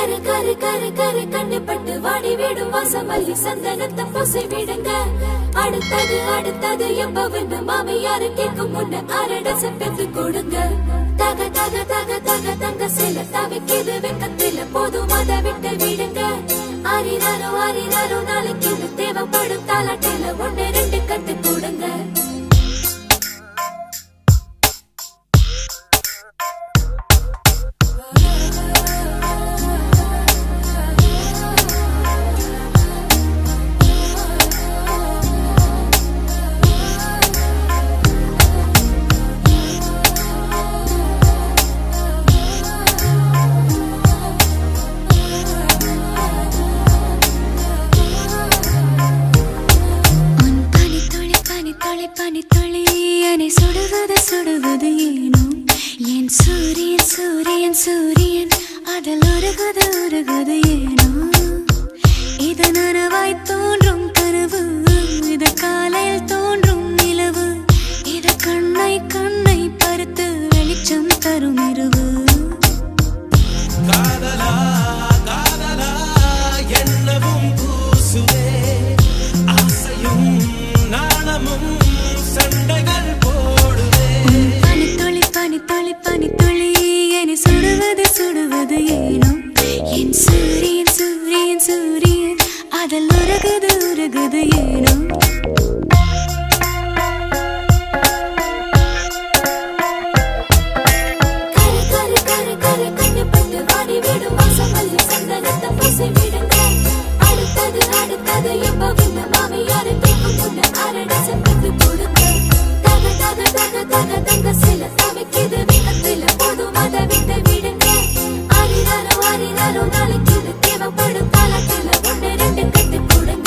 கரு கரு கரு கரு கண்டுபட்டு வாடி விடும் வாசமல்லி சந்தனத்தை பூசி விடுங்க அடுத்தது அடுத்தது எப்பவென்று மாமியாரு கேட்கும் முன்ன அரட செப்பெத்து கொடுங்க தக தக தக தக தங்க சில தவிக்கிது வெக்கத்தில போதும் அதை விட்டு விடுங்க அரிதாரோ அரிதாரோ நாளைக்கு இது தேவைப்படும் தாலாட்டில ஒண்ணு ரெண்டு கத்து கொடுங்க உன் பனித்துளி பனித்துளி பனித்துளி என்னை சுடுவது சுடுவது ஏனோ என் சூரியன் சூரியன் சூரியன் அதில் உருகுது உருகுது ஏனோ இது நனவாய் தோன்றும் கனவு இது காலையில் தோன்றும் நிலவு இது கண்ணை கண்ணை பருத்து வெளிச்சம் தரும் இரவு காதலா காதலா என்னவும் பூசுவே ஆசையும் நாணமும் சண்டைகள் போடுவே பனித்துளி பனித்துளி பனித்துளி என்னை சுடுவது சுடுவது ஏனோ என் சூரியன் சூரியன் சூரியன் அதில் உருகுது உருகுது ஏனோ கரு கரு கரு கரு கண்டுபட்டு வாடி விடும் வாசமல்லி சந்தனத்தை பூசி விடுங்க அடுத்தது அடுத்தது எப்பவென்று மாமியாரு கேட்கும் முன்ன அரட செப்பெத்து கொடுங்க தக தக தக தக தங்க சில தவிக்கிது வேகத்தில போதும் அதை விட்டு விடுங்க அரிதாரோ அரிதாரோ நாளைக்கு இது தேவைப்படும் தாலாட்டில ஒண்ணு ரெண்டு கத்து கொடுங்க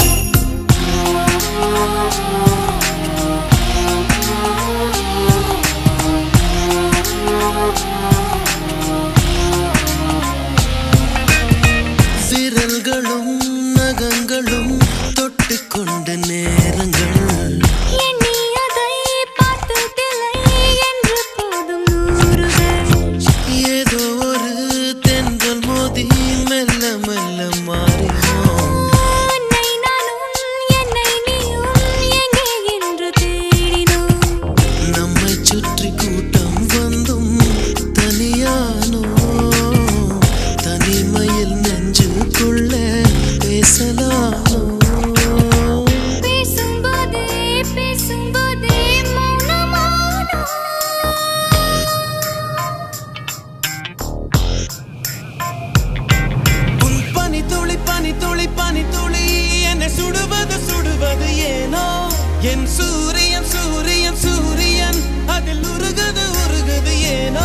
விரல்களும் நகங்களும் தொட்டுக்கொண்ட நேரங்கள் எண்ணி அதை பார்த்ததில்லை என்று போதும் நூறுகள் ஏதோ ஒரு தென்றல் மோதி மெல்ல மெல்ல மாறினோம் உன்னை நானும் என்னை நீயும் எங்கே என்று தேடினோம் நம்மை சுற்றி கூட்டம் வந்தும் தனியானோ தனிமையில் நெஞ்சுக்குள்ள பேசலானோ பேசும்போதே பேசும்போதே மௌனமானோ உன் பனி துளி பனி துளி பனி துளி என்னை சுடுவது சுடுவது ஏனோ என் சூரியன் சூரியன் சூரியன் அதில் உருகுது உருகுது ஏனோ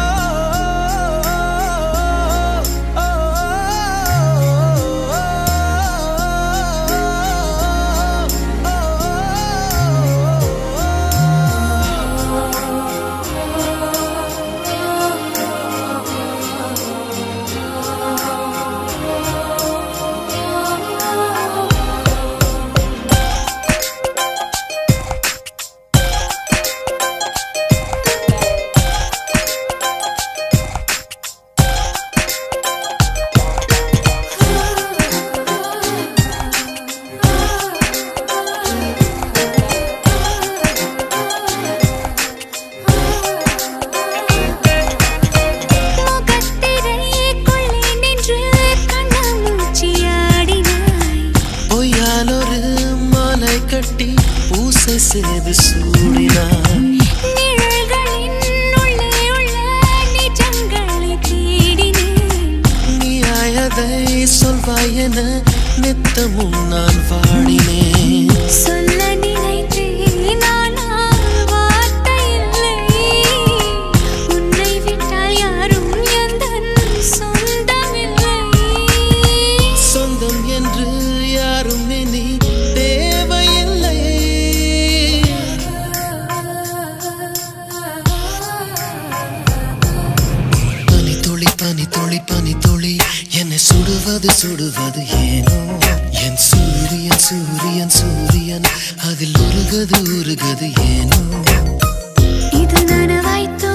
முகத்திரைக்குள்ளே நின்று கண்ணாமூச்சியாடினாய் பொய்யாலொரு மாலை கட்டி பூசை செய்து சூடினார் நிழல்களின் உள்ளே உள்ள நிஜங்களை தேடினேன் நீயாயதை சொல்வாய் என நித்தமும் நான் வாடினேன் சொல்ல நினைத்தேன் ஆனால் வார்த்தை இல்லை உன்னை விட்டால் யாரும் எந்தன் சொந்தமில்லை சொந்தம் என்று யாரும் இனி தேவையில்லை பனி துளி பனி துளி பனி துளி என்னை சுடுவது சுடுவது ஏனோ என் சூரியன் சூரியன் சூரியன் அதில் உருகது உருகது ஏனோ இது நனவாய்